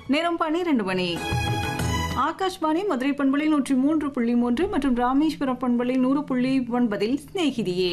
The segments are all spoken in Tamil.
நேரம் பன்னிரண்டு மணி ஆகாஷ்வாணி மதுரை பண்பலை நூற்றி மூன்று புள்ளி மூன்று மற்றும் ராமேஸ்வரம் பண்பலை நூறு புள்ளி ஒன்பதில் சிநேகிதியே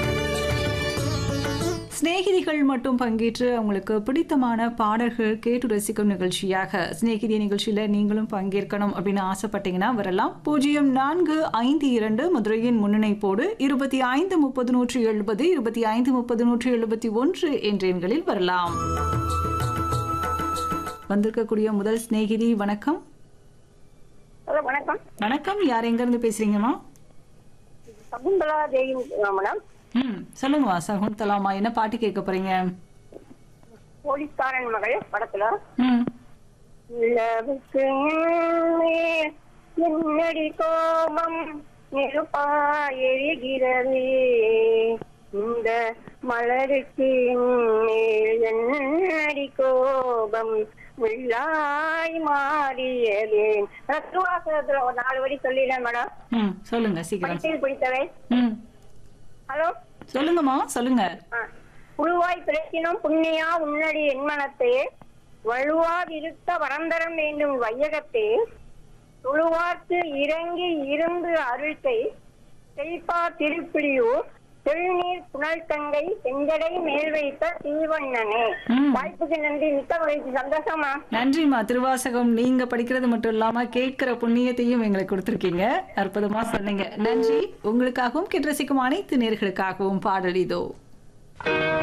சிநேகிதிகள் மட்டும் பங்கேற்று அவங்களுக்கு பிடித்தமான பாடல்கள் கேட்டு ரசிக்கும் நிகழ்ச்சியாக சிநேகிதி நிகழ்ச்சியில நீங்களும் பங்கேற்கணும் அப்படின்னு ஆசைப்பட்டீங்கன்னா வரலாம் பூஜ்ஜியம் நான்கு ஐந்து இரண்டு மதுரையின் முன்னிணைப்போடு இருபத்தி ஐந்து முப்பது நூற்றி எழுபது இருபத்தி ஐந்து முப்பது நூற்றி எழுபத்தி ஒன்று என்ற எண்களில் வரலாம் வந்திருக்கக்கூடிய முதல் சிநேகிதி வணக்கம் ஹலோ வணக்கம் வணக்கம் யார் எங்க இருந்து பேசுறீங்கம்மா சகுந்தலா தேவி மேடம் ம் சொல்லுங்கம்மா சகுந்தலாமா என்ன பாட்டு கேட்க போறீங்க போலீஸ்காரன் மகள் படத்துல ம் நிலவுக்கு மேல் என்னடி கோபம் நெருப்பா எரிகிறதே இந்த மலருக்கு மேல் என்னடி கோபம் உள்ளாய் மாறியதே திருவாசகத்துல ஒரு நாலு வரி சொல்லிடுறேன் மேடம் ம் சொல்லுங்க சீக்கிரம் படித்ததில் பிடித்தவை ம் ஹலோ சொல்லுங்கம்மா சொல்லுங்க உருவாய் பிறக்கினும் புண்ணியா உன்னடி என்மனத்தே வலுவா விருத்த வரந்தரம் வேண்டும் வையகத்தே துழுவார்க்கு இறங்கி இருந்து அருள்கை செழிப்பா திருப்பிடியூர் திருநீர் புனல் தங்கை செஞ்சடை மேல் வைத்த தீவண்ணனே ம். வாய்ப்புக்கு நன்றி மிக்க மகிழ்ச்சி சந்தோஷமா நன்றிம்மா திருவாசகம் நீங்க படிக்கிறது மட்டும் இல்லாம கேட்கிற புண்ணியத்தையும் எங்களுக்கு கொடுத்துருக்கீங்க அற்புதமா சொன்னீங்க நன்றி உங்களுக்காகவும் கேட்டு ரசிக்கும் அனைத்து நேர்களுக்காகவும் பாடல் இதோ